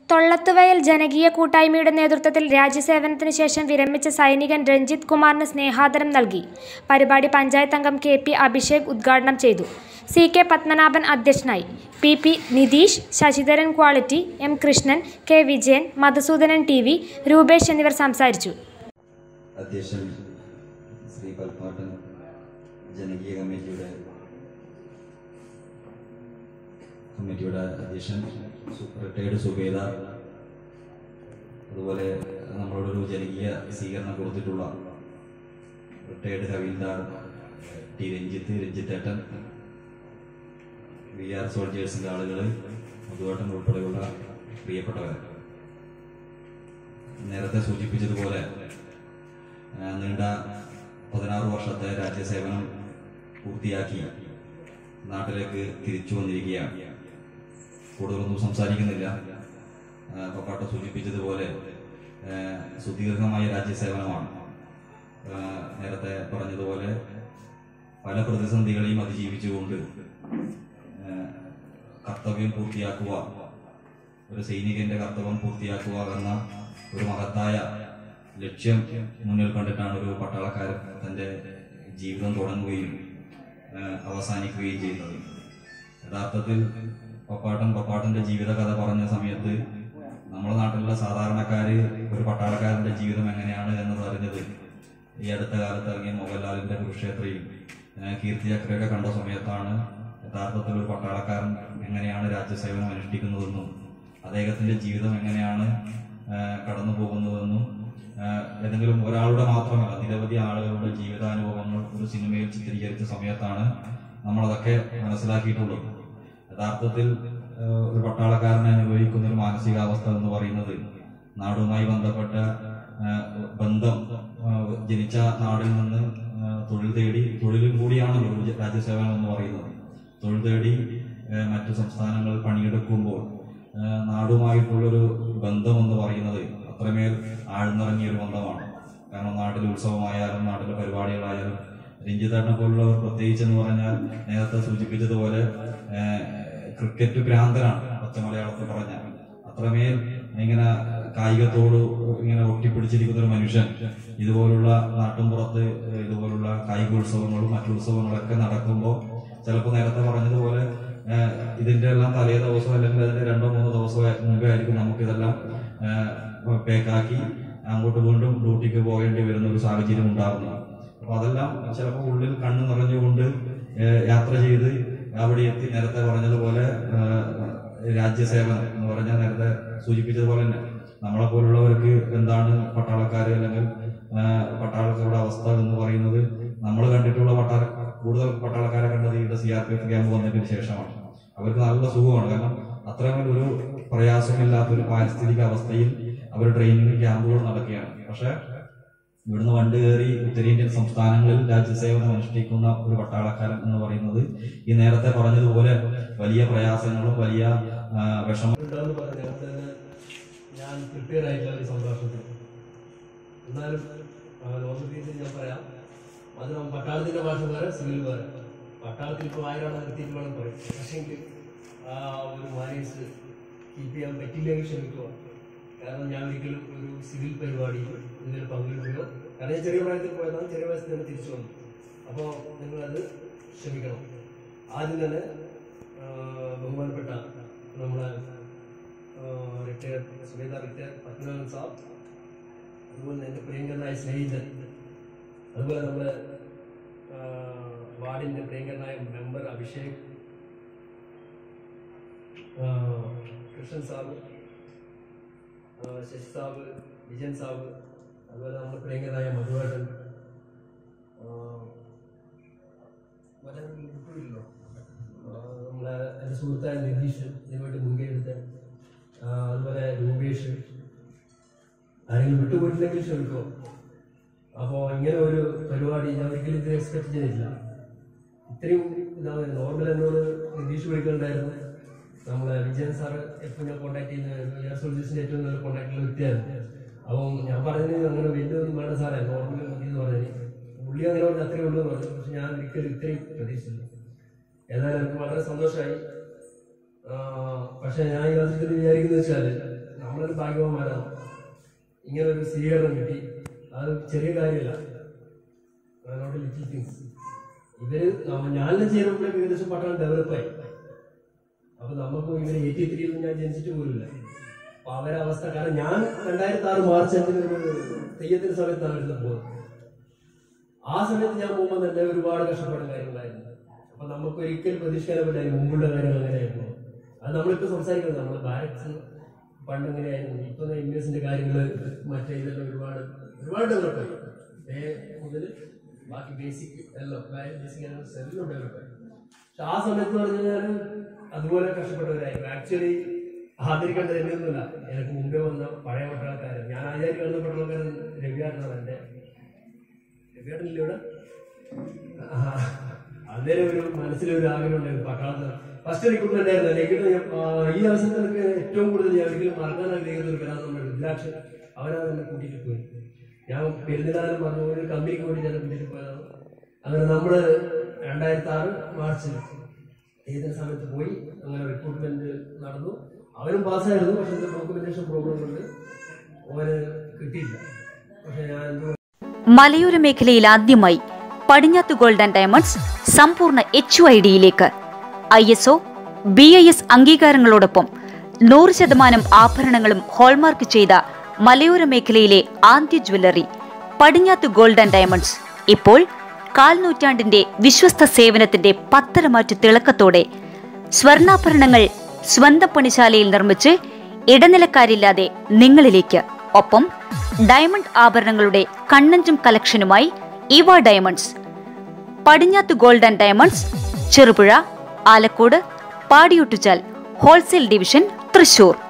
തൊള്ളത്തുവയൽ ജനകീയ കൂട്ടായ്മയുടെ നേതൃത്വത്തിൽ രാജ്യസേവനത്തിനു ശേഷം വിരമിച്ച സൈനികൻ രഞ്ജിത്ത് കുമാറിന് സ്നേഹാദരം നൽകി പരിപാടി പഞ്ചായത്ത് അംഗം കെ പി അഭിഷേക് ഉദ്ഘാടനം ചെയ്തു സി കെ പത്മനാഭൻ അധ്യക്ഷനായി P P Nitheesh Sasidharan quality M Krishnan K Vijayan Madhusoodanan T V Roopesh എന്നിവർ സംസാരിച്ചു അധ്യക്ഷൻ ശ്രീ കൽപ്പാട്ടൻ ജനകീയ കമ്മിറ്റിയുടെ കമ്മിറ്റിയുടെ അധ്യക്ഷൻ സു- റിട്ടയർഡ് സുബേദാർ അതുപോലെ നമ്മളോടൊരു ജനകീയ സ്വീകരണം കൊടുത്തിട്ടുള്ള റിട്ടയർഡ് ഹവീൽദാർ ടി രഞ്ജിത്ത് രഞ്ജിത്തേട്ടൻ വി ആർ സോൾജേഴ്സിൻ്റെ ആളുകൾ മധുവേട്ടൻ ഉൾപ്പെടെയുള്ള പ്രിയപ്പെട്ടവർ നേരത്തെ സൂചിപ്പിച്ചതുപോലെ ആ, നീണ്ട പതിനാറ് വർഷത്തെ രാജ്യസേവനം പൂർത്തിയാക്കി നാട്ടിലേക്ക് തിരിച്ചു വന്നിരിക്കുകയാണ് കൂടുതലൊന്നും സംസാരിക്കുന്നില്ല ആ, പപ്പാട്ട സൂചിപ്പിച്ചതുപോലെ ആ, സുദീർഘമായ രാജ്യസേവനമാണ് ആ, നേരത്തെ പറഞ്ഞതുപോലെ പല പ്രതിസന്ധികളെയും അതിജീവിച്ചുകൊണ്ട് ആ, കർത്തവ്യം പൂർത്തിയാക്കുക ഒരു സൈനികന്റെ കർത്തവ്യം പൂർത്തിയാക്കുക എന്ന ഒരു മഹത്തായ ലക്ഷ്യം മുന്നിൽ കണ്ടിട്ടാണ് ഒരു പട്ടാളക്കാരൻ തന്റെ ജീവിതം തുടങ്ങുകയും ആ, അവസാനിക്കുകയും ചെയ്യുന്നത് യഥാർത്ഥത്തിൽ പപ്പാട്ടൻ പപ്പാട്ടന്റെ ജീവിത കഥ പറഞ്ഞ സമയത്ത് നമ്മുടെ നാട്ടിലുള്ള സാധാരണക്കാര് ഒരു പട്ടാളക്കാരന്റെ ജീവിതം എങ്ങനെയാണ് എന്നത് അറിഞ്ഞത് ഈ അടുത്ത കാലത്ത് ഇറങ്ങിയ മോഹൻലാലിന്റെ കുരുക്ഷേത്രയും ആ, കീർത്തിചക്രയൊക്കെ കണ്ട സമയത്താണ് യഥാർത്ഥത്തിൽ ഒരു പട്ടാളക്കാരൻ എങ്ങനെയാണ് രാജ്യസേവനം അനുഷ്ഠിക്കുന്നതെന്നും അദ്ദേഹത്തിന്റെ ജീവിതം എങ്ങനെയാണ് ആ, കടന്നു പോകുന്നതെന്നും ആ, ഏതെങ്കിലും ഒരാളുടെ മാത്രമല്ല നിരവധി ആളുകളുടെ ജീവിതാനുഭവങ്ങൾ ഒരു സിനിമയിൽ ചിത്രീകരിച്ച സമയത്താണ് നമ്മളതൊക്കെ മനസ്സിലാക്കിയിട്ടുള്ളത് യഥാർത്ഥത്തിൽ ആ, ഒരു പട്ടാളക്കാരനെ അനുഭവിക്കുന്ന ഒരു മാനസികാവസ്ഥ എന്ന് പറയുന്നത് നാടുമായി ബന്ധപ്പെട്ട ആ, ബന്ധം ആ, ജനിച്ച നാടിൽ നിന്ന് ആ, തൊഴിൽ തേടി തൊഴിലും കൂടിയാണല്ലോ ഒരു രാജ്യസേവനം എന്ന് പറയുന്നത് തൊഴിൽ തേടി ആ, മറ്റു സംസ്ഥാനങ്ങളിൽ പണിയെടുക്കുമ്പോൾ ആ, നാടുമായിട്ടുള്ളൊരു ബന്ധം എന്ന് പറയുന്നത് അത്രമേൽ ആഴ്ന്നിറങ്ങിയ ഒരു ബന്ധമാണ് കാരണം നാട്ടിൽ ഉത്സവമായാലും നാട്ടിലെ പരിപാടികളായാലും രഞ്ജിതേട്ടനെ പോലുള്ളവർ പ്രത്യേകിച്ച് എന്ന് പറഞ്ഞാൽ നേരത്തെ സൂചിപ്പിച്ചതുപോലെ ആ, ക്രിക്കറ്റ് ഭ്രാന്തനാണ് പച്ച മലയാളത്തിൽ പറഞ്ഞാൽ അത്രമേൽ ഇങ്ങനെ കായികത്തോട് ഇങ്ങനെ ഒട്ടിപ്പിടിച്ചിരിക്കുന്ന ഒരു മനുഷ്യൻ ഇതുപോലുള്ള നാട്ടിൻപുറത്ത് ഇതുപോലുള്ള കായികോത്സവങ്ങളും മറ്റു ഉത്സവങ്ങളൊക്കെ നടക്കുമ്പോൾ ചിലപ്പോൾ നേരത്തെ പറഞ്ഞതുപോലെ ഏഹ്, ഇതിന്റെ എല്ലാം തലേ ദിവസം അല്ലെങ്കിൽ അതിന്റെ രണ്ടോ മൂന്നോ ദിവസം മുമ്പേ ആയിരിക്കും നമുക്ക് ഇതെല്ലാം പേക്കാക്കി അങ്ങോട്ട് വീണ്ടും ഡ്യൂട്ടിക്ക് പോകേണ്ടി വരുന്ന ഒരു സാഹചര്യം ഉണ്ടാകുന്നത് അപ്പൊ അതെല്ലാം ചിലപ്പോൾ ഉള്ളിൽ കണ്ണു നിറഞ്ഞുകൊണ്ട് ഏഹ്, യാത്ര ചെയ്ത് അവിടെ എത്തി നേരത്തെ പറഞ്ഞതുപോലെ ഏഹ്, രാജ്യസേവനം എന്ന് പറഞ്ഞാൽ നേരത്തെ സൂചിപ്പിച്ചതുപോലെ തന്നെ നമ്മളെ പോലുള്ളവർക്ക് എന്താണ് പട്ടാളക്കാർ അല്ലെങ്കിൽ ആ, പട്ടാളക്കാരുടെ അവസ്ഥ എന്ന് പറയുന്നത് നമ്മൾ കണ്ടിട്ടുള്ള പട്ടാള കൂടുതൽ പട്ടാളക്കാരെ കണ്ടത് ഇവിടെ C R P F camp വന്നതിന് ശേഷമാണ് അവർക്ക് നല്ല സുഖമാണ് കാരണം അത്രയും ഒരു പ്രയാസമില്ലാത്ത ഒരു പാരിസ്ഥിതിക അവസ്ഥയിൽ അവർ ട്രെയിനിങ് ക്യാമ്പുകൾ നടക്കുകയാണ് പക്ഷെ ഇവിടുന്ന് വണ്ടി കയറി ഉത്തരേന്ത്യൻ സംസ്ഥാനങ്ങളിൽ രാജ്യസേവനം അനുഷ്ഠിക്കുന്ന ഒരു പട്ടാളക്കാരൻ എന്ന് പറയുന്നത് ഈ നേരത്തെ പറഞ്ഞതുപോലെ വലിയ പ്രയാസങ്ങളും വലിയ ആ, വിഷമ ഉണ്ടാവുമെന്ന് പറഞ്ഞ നേരത്തെ തന്നെ ഞാൻ പ്രിപ്പയർ ആയിട്ടുള്ള ഒരു സംഭാഷണത്തിൽ എന്നാലും ലോകത്തിൽ ഞാൻ പറയാം അത് പട്ടാളത്തിന്റെ ഭാഷ വേറെ സിവിൽ വേറെ പട്ടാളത്തിൽ ഇപ്പോൾ ആയിരം നിർത്തിയിട്ട് വേണം പറയും പക്ഷേ ആ ഒരു മാനേഴ്സ് കീപ്പ് ചെയ്യാൻ പറ്റില്ലെങ്കിൽ ക്ഷമിക്കുക കാരണം ഞാൻ ഒരിക്കലും ഒരു സിവിൽ പരിപാടി ഇതിൽ പങ്കെടുക്കുക കാരണം ഞാൻ ചെറിയ പ്രായത്തിൽ പോയതാണ് ചെറിയ വയസ്സിൽ തന്നെ തിരിച്ചു വന്നു അപ്പോൾ നിങ്ങളത് ക്ഷമിക്കണം ആദ്യം തന്നെ ആ, ബഹുമാനപ്പെട്ട നമ്മളെ റിട്ടയർ സുബേദാർ റിട്ടയർ പത്മനാഭൻ സാബ് അതുപോലെ എൻ്റെ പ്രിയങ്കരനായ സ്നേഹിതൻ അതുപോലെ നമ്മുടെ ആ, വാർഡിൻ്റെ പ്രിയങ്കരനായ മെമ്പർ അഭിഷേക് ആ, കൃഷ്ണൻ സാബ് ആ, ശശി സാബ് വിജയൻ സാബ് അതുപോലെ നമ്മുടെ പ്രിയങ്കരനായ മധുവേട്ടൻ ആ, മറ്റേ വിട്ടുപോയില്ലല്ലോ ആ, നമ്മളെ എൻ്റെ സുഹൃത്തായ നിതീഷ് ഇതിനുവേണ്ടി മുൻകൈ എടുത്ത ആ, അതുപോലെ രൂപേഷ് ആരെങ്കിലും വിട്ടുപോയിട്ടുണ്ടെങ്കിൽ ക്ഷമിക്കോ അപ്പോൾ ഇങ്ങനെ ഒരു പരിപാടി ഞാൻ ഒരിക്കലും ഇത് എക്സ്പെക്ട് ചെയ്തില്ല ഇത്രയും ഇതാണ് നോർമൽ എന്നോട് നിതീഷ് വിളിക്കുന്നുണ്ടായിരുന്നു നമ്മളെ വിജയൻ സാറ് എപ്പോൾ ഞാൻ കോൺടാക്ട് ചെയ്യുന്ന എയർ സോൾജേഴ്സിന്റെ ഏറ്റവും നല്ല കോൺടാക്റ്റുള്ള വ്യക്തിയായിരുന്നു അപ്പം ഞാൻ പറഞ്ഞത് അങ്ങനെ വലിയൊന്നും വേണ്ട സാറേ നോർമൽ മതി എന്ന് പറഞ്ഞത് പുള്ളി അങ്ങനെ പറഞ്ഞ അത്രേ ഉള്ളൂ എന്ന് പറഞ്ഞു പക്ഷെ ഞാൻ ഒരിക്കലും ഇത്രയും പ്രതീക്ഷിച്ചില്ല ഏതായാലും എനിക്ക് വളരെ സന്തോഷമായി ആ, പക്ഷെ ഞാൻ ഈ അവസരത്തിൽ വിചാരിക്കുന്നത് വെച്ചാൽ നമ്മളൊരു ഭാഗ്യവാന്മാരാണ് ഇങ്ങനെ ഒരു സ്വീകരണം കിട്ടി അത് ചെറിയ കാര്യമല്ല അതിനോട് ലിറ്റിൽ തിങ്സ് ഇവര് നമ്മ- ഞാനെല്ലാം ചെയ്യുമ്പോഴേക്ക് ഏകദേശം പട്ടണം ഡെവലപ്പായി അപ്പൊ നമുക്ക് ഇവര് എയ്റ്റി ത്രീയിൽ ഞാൻ ജനിച്ചിട്ട് പോലില്ല അപ്പൊ അവരെ അവസ്ഥ കാരണം ഞാൻ രണ്ടായിരത്തി ആറ് മാർച്ച് അഞ്ചിന് ഒരു തെയ്യത്തിന്റെ സമയത്താണ് ഇവിടുന്ന് പോകുന്നത് ആ സമയത്ത് ഞാൻ പോകുമ്പോൾ തന്നെ ഒരുപാട് കഷ്ടപ്പെടുന്ന കാര്യങ്ങളായിരുന്നു അപ്പൊ നമുക്ക് ഒരിക്കലും പ്രതീക്ഷിക്കാൻ പറ്റില്ല മുമ്പുള്ള കാര്യങ്ങൾ എങ്ങനെയായിരുന്നു അത് നമ്മളിപ്പോ സംസാരിക്കുന്നത് നമ്മൾ ബാരക്സ് പണ്ട് എങ്ങനെയായിരുന്നു ഇപ്പൊ എം എസിന്റെ കാര്യങ്ങൾ മറ്റേ ഇതെല്ലാം ഒരുപാട് ഒരുപാട് ഡെവലപ്പായി എ മുതൽ ബാക്കി ബേസിക് എല്ലാം ബേസിക് എല്ലാം ഡെവലപ്പായി പക്ഷെ ആ സമയത്ത് പറഞ്ഞു കഴിഞ്ഞാൽ അതുപോലെ കഷ്ടപ്പെട്ടവരായിരുന്നു ആക്ച്വലി ആദരിക്കേണ്ടത് എന്നൊന്നുമില്ല എനിക്ക് മുമ്പേ വന്ന പഴയ പട്ടാളക്കാരൻ ഞാൻ ആചാര്യ വന്ന പട്ടാളക്കാരൻ രവിയാട്ടനാണ് എൻ്റെ രവിയാട്ടനില്ലേ ഇവിടെ ആ, അന്നേരം ഒരു മനസ്സിലൊരു ആഗ്രഹം ഉണ്ടായിരുന്നു പട്ടാളത്തിൽ ഫസ്റ്റ് റിക്രൂട്ട്മെന്റ് ആയിരുന്നു എനിക്ക് ഈ അവസരത്തിൽ എനിക്ക് ഏറ്റവും കൂടുതൽ ഞാൻ ഒരിക്കലും മറക്കാൻ ആഗ്രഹിക്കുന്ന ഒരു പേരാണ് നമ്മുടെ രുദ്രാക്ഷൻ അവനാണ് എന്നെ കൂട്ടിയിട്ട് പോയി ഞാൻ പെരുന്നിലാലും പറഞ്ഞ ഒരു കമ്പനിക്ക് വേണ്ടി ഞാൻ കൂട്ടിയിട്ട് പോയതാണ് അങ്ങനെ നമ്മള് രണ്ടായിരത്തി ആറ് മാർച്ചിൽ ഏതൊരു സമയത്ത് പോയി അങ്ങനെ റിക്രൂട്ട്മെന്റ് നടന്നു അവനും പാസ്സായിരുന്നു പക്ഷെ എന്റെ ഡോക്യുമെന്റേഷൻ പ്രോബ്ലം കൊണ്ട് അവന് കിട്ടിയില്ല പക്ഷെ ഞാൻ എന്തോ മലയോര മേഖലയിൽ ആദ്യമായി പടിഞ്ഞാത്ത് ഗോൾഡ് ആൻഡ് ഡയമണ്ട്സ് സമ്പൂർണ്ണ എച്ച് ഐ ഡിയിലേക്ക് I S O B I S അംഗീകാരങ്ങളോടൊപ്പം നൂറ് ശതമാനം ആഭരണങ്ങളും ഹോൾമാർക്ക് ചെയ്ത മലയോര മേഖലയിലെ ആദ്യ jewellery Padinjath gold and diamonds ഇപ്പോൾ കാൽ നൂറ്റാണ്ടിന്റെ വിശ്വസ്ത സേവനത്തിന്റെ പത്തരമാറ്റു തിളക്കത്തോടെ സ്വർണ്ണാഭരണങ്ങൾ സ്വന്തം പണിശാലയിൽ നിർമ്മിച്ച് ഇടനിലക്കാരില്ലാതെ നിങ്ങളിലേക്ക് ഒപ്പം ഡയമണ്ട് ആഭരണങ്ങളുടെ കണ്ണഞ്ചും കളക്ഷനുമായി ഇവ diamonds Padinjath gold and diamonds Cherupuzha Alakode Padiyottuchal wholesale division Thrissur